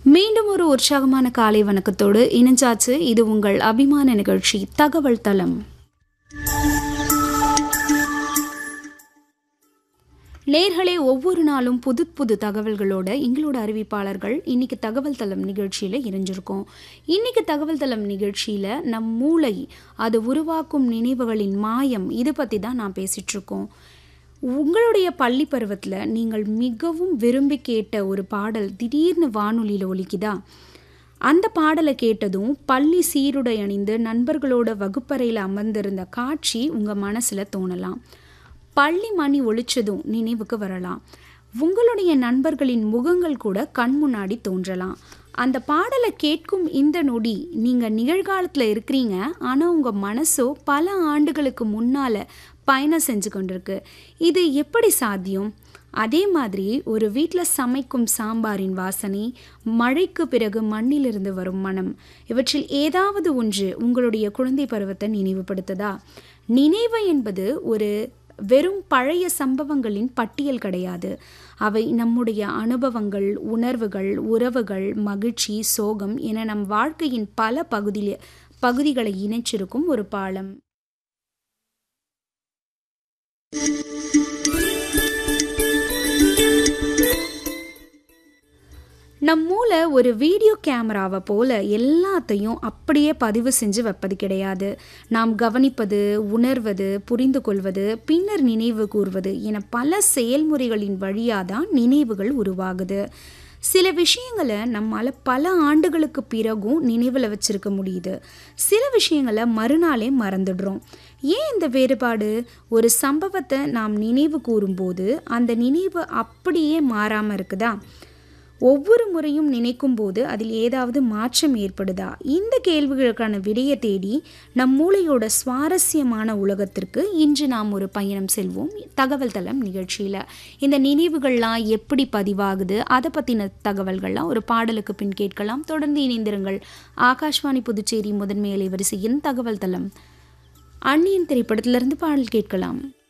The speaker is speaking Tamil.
மீண்டும் ஒரு உற்சாகமான காலை வணக்கத்தோடு இணைஞ்சாச்சு இது உங்கள் அபிமான நிகழ்ச்சி தகவல் தளம் நேர்களே ஒவ்வொரு நாளும் புது புது தகவல்களோட எங்களோட அறிவிப்பாளர்கள் இன்னைக்கு தகவல் தளம் நிகழ்ச்சியில் இணைஞ்சிருக்கோம் இன்னைக்கு தகவல் தளம் நிகழ்ச்சியில் நம் மூளை அது உருவாக்கும் நினைவுகளின் மாயம் இது பற்றி தான் நான் பேசிட்டு இருக்கோம் உங்களுடைய பள்ளி பருவத்தில் நீங்கள் மிகவும் விரும்பி கேட்ட ஒரு பாடல் திடீர்னு வானொலியில் ஒலிக்குதா அந்த பாடலை கேட்டதும் பள்ளி சீருடை அணிந்து நண்பர்களோட வகுப்பறையில் அமர்ந்திருந்த காட்சி உங்கள் மனசில் தோணலாம் பள்ளி மணி ஒழிச்சதும் நினைவுக்கு வரலாம் உங்களுடைய நண்பர்களின் முகங்கள் கூட கண் முன்னாடி தோன்றலாம் அந்த பாடலை கேட்கும் இந்த நொடி நீங்கள் நிகழ்காலத்தில் இருக்கிறீங்க ஆனால் உங்கள் மனசோ பல ஆண்டுகளுக்கு முன்னால் பயணம் செஞ்சு கொண்டிருக்கு இது எப்படி சாத்தியம் அதே மாதிரி ஒரு வீட்டில் சமைக்கும் சாம்பாரின் வாசனை மழைக்கு பிறகு மண்ணிலிருந்து வரும் மனம் இவற்றில் ஏதாவது ஒன்று உங்களுடைய குழந்தை பருவத்தை நினைவுபடுத்துதா நினைவு என்பது ஒரு வெறும் பழைய சம்பவங்களின் பட்டியல் கிடையாது அவை நம்முடைய அனுபவங்கள் உணர்வுகள் உறவுகள் மகிழ்ச்சி சோகம் என நம் வாழ்க்கையின் பல பகுதியில் பகுதிகளை இணைச்சிருக்கும் ஒரு பாலம் நம் மூளை ஒரு வீடியோ கேமராவை போல எல்லாத்தையும் அப்படியே பதிவு செஞ்சு வைப்பது கிடையாது நாம் கவனிப்பது உணர்வது புரிந்து கொள்வது பின்னர் நினைவு கூறுவது என பல செயல்முறைகளின் வழியாக தான் நினைவுகள் உருவாகுது சில விஷயங்களை நம்மால் பல ஆண்டுகளுக்கு பிறகும் நினைவில் வச்சிருக்க முடியுது சில விஷயங்களை மறுநாளே மறந்துடுறோம் ஏன் இந்த வேறுபாடு ஒரு சம்பவத்தை நாம் நினைவு கூறும்போது அந்த நினைவு அப்படியே மாறாமல் இருக்குதா ஒவ்வொரு முறையும் நினைக்கும் போது அதில் ஏதாவது மாற்றம் ஏற்படுதா இந்த கேள்விகளுக்கான விடையை தேடி நம் மூளையோட சுவாரஸ்யமான உலகத்திற்கு இன்று நாம் ஒரு பயணம் செல்வோம் தகவல் தளம் நிகழ்ச்சியில் இந்த நினைவுகள்லாம் எப்படி பதிவாகுது அதை பற்றின தகவல்கள்லாம் ஒரு பாடலுக்கு பின் கேட்கலாம் தொடர்ந்து இணைந்திருங்கள் ஆகாஷ்வாணி புதுச்சேரி முதன்மை அலைவரிசையின் தகவல் தளம் அந்நியன் திரைப்படத்திலிருந்து பாடல் கேட்கலாம்